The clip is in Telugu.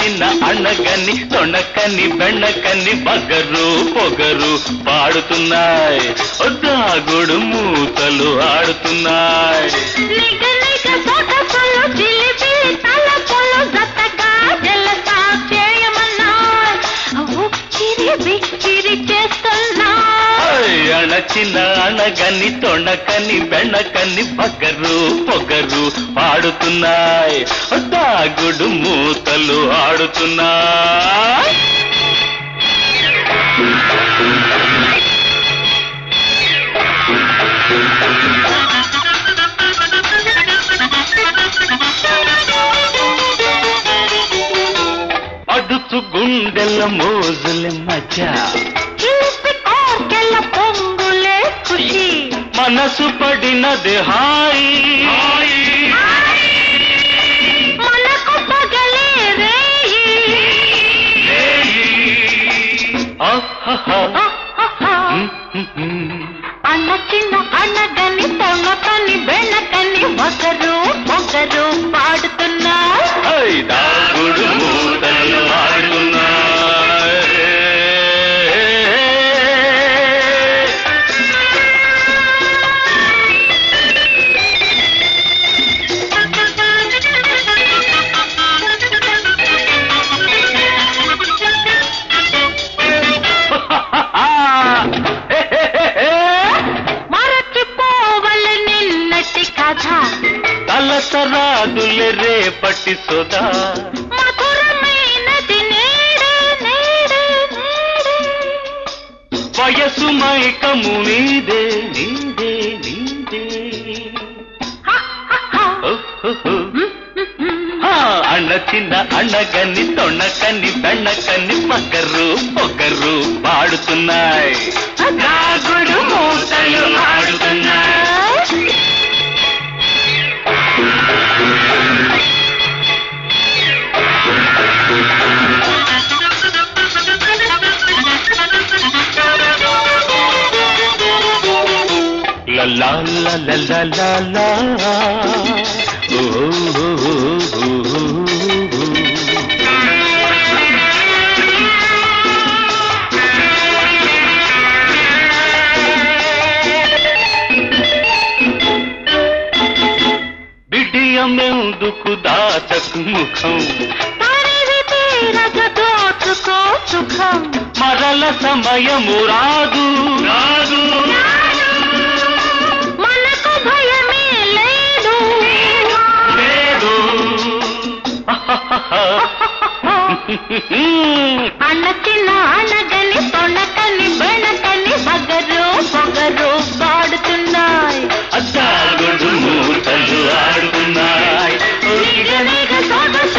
చిన్న అన్నగని తొణకని బెండకని బగరు పొగరు పాడుతున్నాయి దాగుడు మూతలు ఆడుతున్నాయి నిగ నిగ సొగసులు జిలిబిలి తలపులు జతగా జలసా చేయమన్నాయ్ ఉక్కిరి బిక్కిరి చేస్తున్నాయ్ ఓయ్ అణచిన అణగని తొణకని బెండకని బగరు పొగరు పాడుతున్నాయి దాగుడు మూతలు ఆడుతున్నాయి అడుచు గుండెల మోజుల మధ్య చిలిపి కోర్కెల పొంగులే ఖుషి మనసు పడినది హాయి మనకు పగలే రేయి ఆహాహా. ఆహాహా. మ్మ్. అన్న చిన్న అన్నగని తొణకని బెణకని ఒకరు ఒకరు పాడుతున్నారు ఐ దాగుడు మూతలు ఆడుతున్నాయి మరచిపోవల నిన్నటి కథ తలసరాదులే రేపటి సోదా మధురమైనది నేడే నేడే నేడే వయసు మైకము నీదే నీదే నీదే హ, హ, హ. ఓహోహో. ఆ, అన్న చిన్న అన్నగని తొణకని బెన్నకని పగరు పొగరు పాడుతున్నాయి దాగుడు మూతలు ఆడుతున్నాయి La la la la la la la. Oh, oh, oh, oh, oh, oh. బిడియమెందుకు దాచకు ముఖం తరివి తీరగ దోచుకో సుఖం మరల సమయము రాదు రాదు మనకు భయమే లేదు లేదు అన్న చిన్న అనగని తొణకని బెణకని బగరు పొగరు పాడుతున్నాయి అద్దాగుడు మూతలు ఆడుతున్నాయి నిగ నిగ సొగసు